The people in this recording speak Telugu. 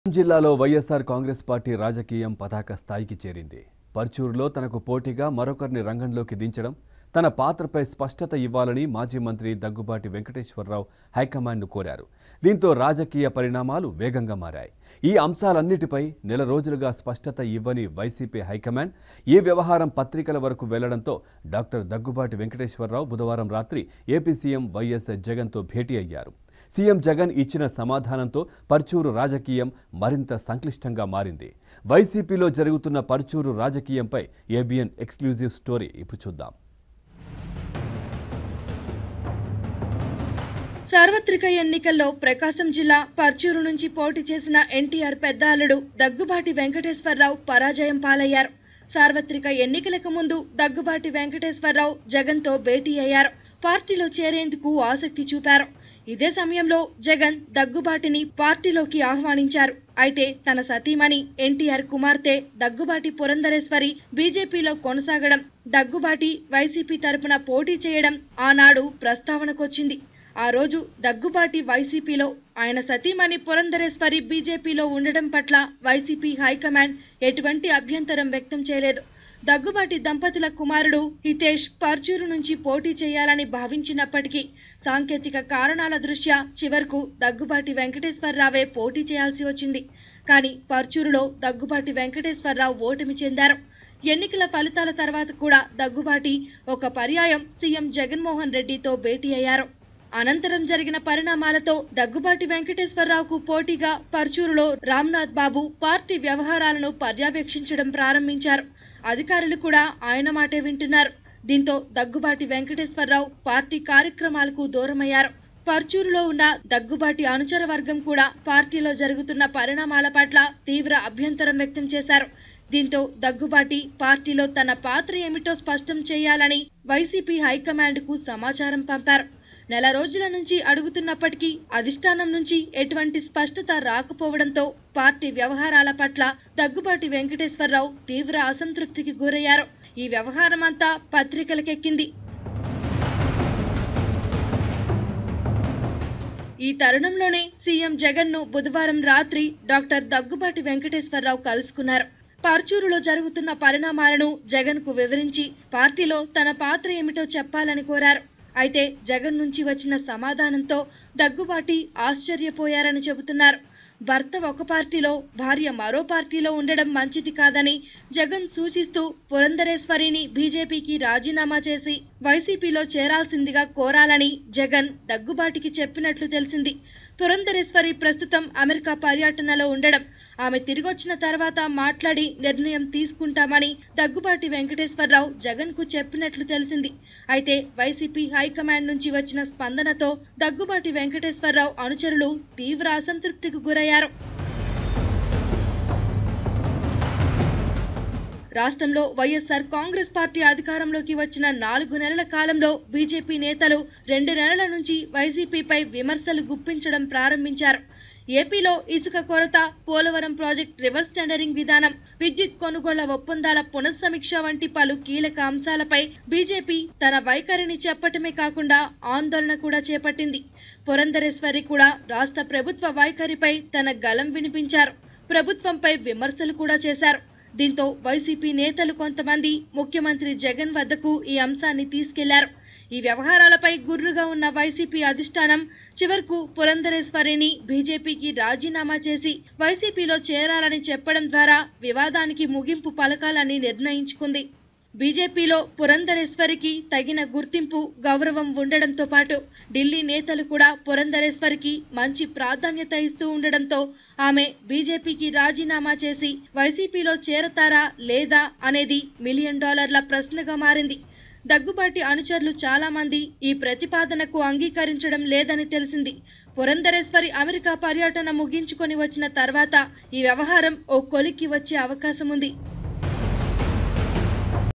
జిల్లాలో వైఎస్ఆర్ కాంగ్రెస్ పార్టీ రాజకీయం పతాక స్థాయికి చేరింది పర్చూరులో తనకు పోటీగా మరొకరిని రంగంలోకి దించడం తన పాత్రపై స్పష్టత ఇవ్వాలని మాజీ మంత్రి దగ్గుబాటి వెంకటేశ్వరరావు హైకమాండ్ను కోరారు దీంతో రాజకీయ పరిణామాలు వేగంగా మారాయి ఈ అంశాలన్నిటిపై నెల రోజులుగా స్పష్టత ఇవ్వని వైసీపీ హైకమాండ్ ఈ వ్యవహారం పత్రికల వరకు వెళ్లడంతో డాక్టర్ దగ్గుబాటి వెంకటేశ్వరరావు బుధవారం రాత్రి ఏపీ సీఎం వైఎస్ జగన్తో భేటీ అయ్యారు సీఎం జగన్ ఇచ్చిన సమాధానంతో పర్చూరు రాజకీయం మరింత సంక్లిష్టంగా మారింది వైసీపీలో జరుగుతున్న పర్చూరు రాజకీయంపై ఏబిఎన్ ఎక్స్క్లూజివ్ స్టోరీ ఇప్పుడు చూద్దాం సార్వత్రిక ఎన్నికల్లో ప్రకాశం జిల్లా పర్చూరు నుంచి పోటీ చేసిన ఎన్టీఆర్ పెద్ద అల్లుడు దగ్గుబాటి వెంకటేశ్వరరావు పరాజయం పాలయ్యారు సార్వత్రిక ఎన్నికలకు ముందు దగ్గుబాటి వెంకటేశ్వరరావు జగన్తో భేటీ అయ్యారు పార్టీలో చేరేందుకు ఆసక్తి చూపారు ఇదే సమయంలో జగన్ దగ్గుబాటిని పార్టీలోకి ఆహ్వానించారు అయితే తన సతీమణి ఎన్టీఆర్ కుమార్తె దగ్గుబాటి పురంధరేశ్వరి బీజేపీలో కొనసాగడం దగ్గుబాటి వైసీపీ తరపున పోటీ చేయడం ఆనాడు ప్రస్తావనకొచ్చింది ఆ రోజు దగ్గుబాటి వైసీపీలో ఆయన సతీమణి పురంధరేశ్వరి బీజేపీలో ఉండడం పట్ల వైసీపీ హైకమాండ్ ఎటువంటి అభ్యంతరం వ్యక్తం చేయలేదు దగ్గుబాటి దంపతుల కుమారుడు హితేష్ పర్చూరు నుంచి పోటీ చేయాలని భావించినప్పటికీ సాంకేతిక కారణాల దృష్ట్యా చివరకు దగ్గుబాటి వెంకటేశ్వరరావే పోటీ చేయాల్సి వచ్చింది కానీ పర్చూరులో దగ్గుబాటి వెంకటేశ్వరరావు ఓటమి చెందారు ఎన్నికల ఫలితాల తర్వాత కూడా దగ్గుబాటి ఒక పర్యాయం సీఎం జగన్మోహన్ రెడ్డితో భేటీ అయ్యారు అనంతరం జరిగిన పరిణామాలతో దగ్గుబాటి వెంకటేశ్వరరావుకు పోటీగా పర్చూరులో రామ్నాథ్ బాబు పార్టీ వ్యవహారాలను పర్యవేక్షించడం ప్రారంభించారు అధికారులు కూడా ఆయన మాటే వింటున్నారు దీంతో దగ్గుబాటి వెంకటేశ్వరరావు పార్టీ కార్యక్రమాలకు దూరమయ్యారు పర్చూరులో ఉన్న దగ్గుబాటి అనుచర వర్గం కూడా పార్టీలో జరుగుతున్న పరిణామాల పట్ల తీవ్ర అభ్యంతరం వ్యక్తం చేశారు దీంతో దగ్గుబాటి పార్టీలో తన పాత్ర ఏమిటో స్పష్టం చేయాలని వైసీపీ హైకమాండ్కు సమాచారం పంపారు నెల రోజుల నుంచి అడుగుతున్నప్పటికీ అధిష్టానం నుంచి ఎటువంటి స్పష్టత రాకపోవడంతో పార్టీ వ్యవహారాల పట్ల దగ్గుబాటి వెంకటేశ్వరరావు తీవ్ర అసంతృప్తికి గురయ్యారు ఈ వ్యవహారం అంతా పత్రికలకెక్కింది ఈ తరుణంలోనే సీఎం జగన్ ను బుధవారం రాత్రి డాక్టర్ దగ్గుబాటి వెంకటేశ్వరరావు కలుసుకున్నారు పర్చూరులో జరుగుతున్న పరిణామాలను జగన్ కు వివరించి పార్టీలో తన పాత్ర ఏమిటో చెప్పాలని కోరారు అయితే జగన్ నుంచి వచ్చిన సమాధానంతో దగ్గుబాటి ఆశ్చర్యపోయారని చెబుతున్నారు భర్త ఒక పార్టీలో భార్య మరో పార్టీలో ఉండడం మంచిది కాదని జగన్ సూచిస్తూ పురంధరేశ్వరిని బీజేపీకి రాజీనామా చేసి వైసీపీలో చేరాల్సిందిగా కోరాలని జగన్ దగ్గుబాటికి చెప్పినట్లు తెలిసింది పురంధరేశ్వరి ప్రస్తుతం అమెరికా పర్యటనలో ఉండడం ఆమె తిరిగొచ్చిన తర్వాత మాట్లాడి నిర్ణయం తీసుకుంటామని దగ్గుబాటి వెంకటేశ్వరరావు జగన్ కు చెప్పినట్లు తెలిసింది అయితే వైసీపీ హైకమాండ్ నుంచి వచ్చిన స్పందనతో దగ్గుబాటి వెంకటేశ్వరరావు అనుచరులు తీవ్ర అసంతృప్తికి గురయ్యారు రాష్ట్రంలో వైఎస్ఆర్ కాంగ్రెస్ పార్టీ అధికారంలోకి వచ్చిన నాలుగు నెలల కాలంలో బీజేపీ నేతలు రెండు నెలల నుంచి వైసీపీపై విమర్శలు గుప్పించడం ప్రారంభించారు ఏపీలో ఇసుక కొరత పోలవరం ప్రాజెక్ట్ రివర్స్ టెండరింగ్ విధానం విద్యుత్ కొనుగోళ్ల ఒప్పందాల పునఃసమీక్ష వంటి పలు కీలక అంశాలపై బీజేపీ తన వైఖరిని చెప్పటమే కాకుండా ఆందోళన కూడా చేపట్టింది పురంధరేశ్వరి కూడా రాష్ట్ర ప్రభుత్వ వైఖరిపై తన గలం వినిపించారు ప్రభుత్వంపై విమర్శలు కూడా చేశారు దీంతో వైసీపీ నేతలు కొంతమంది ముఖ్యమంత్రి జగన్ వద్దకు ఈ అంశాన్ని తీసుకెళ్లారు ఈ వ్యవహారాలపై గుర్రుగా ఉన్న వైసీపీ అధిష్టానం చివరకు పురంధరేశ్వరిని బీజేపీకి రాజీనామా చేసి వైసీపీలో చేరాలని చెప్పడం ద్వారా వివాదానికి ముగింపు పలకాలని నిర్ణయించుకుంది బీజేపీలో పురంధరేశ్వరికి తగిన గుర్తింపు గౌరవం ఉండడంతో పాటు ఢిల్లీ నేతలు కూడా పురంధరేశ్వరికి మంచి ప్రాధాన్యత ఇస్తూ ఉండడంతో ఆమె బీజేపీకి రాజీనామా చేసి వైసీపీలో చేరతారా లేదా అనేది మిలియన్ డాలర్ల ప్రశ్నగా మారింది దగ్గుబాటి అనుచరులు చాలా మంది ఈ ప్రతిపాదనకు అంగీకరించడం లేదని తెలిసింది పురంధరేశ్వరి అమెరికా పర్యటన ముగించుకొని వచ్చిన తర్వాత ఈ వ్యవహారం ఓ కొలిక్కి వచ్చే అవకాశం ఉంది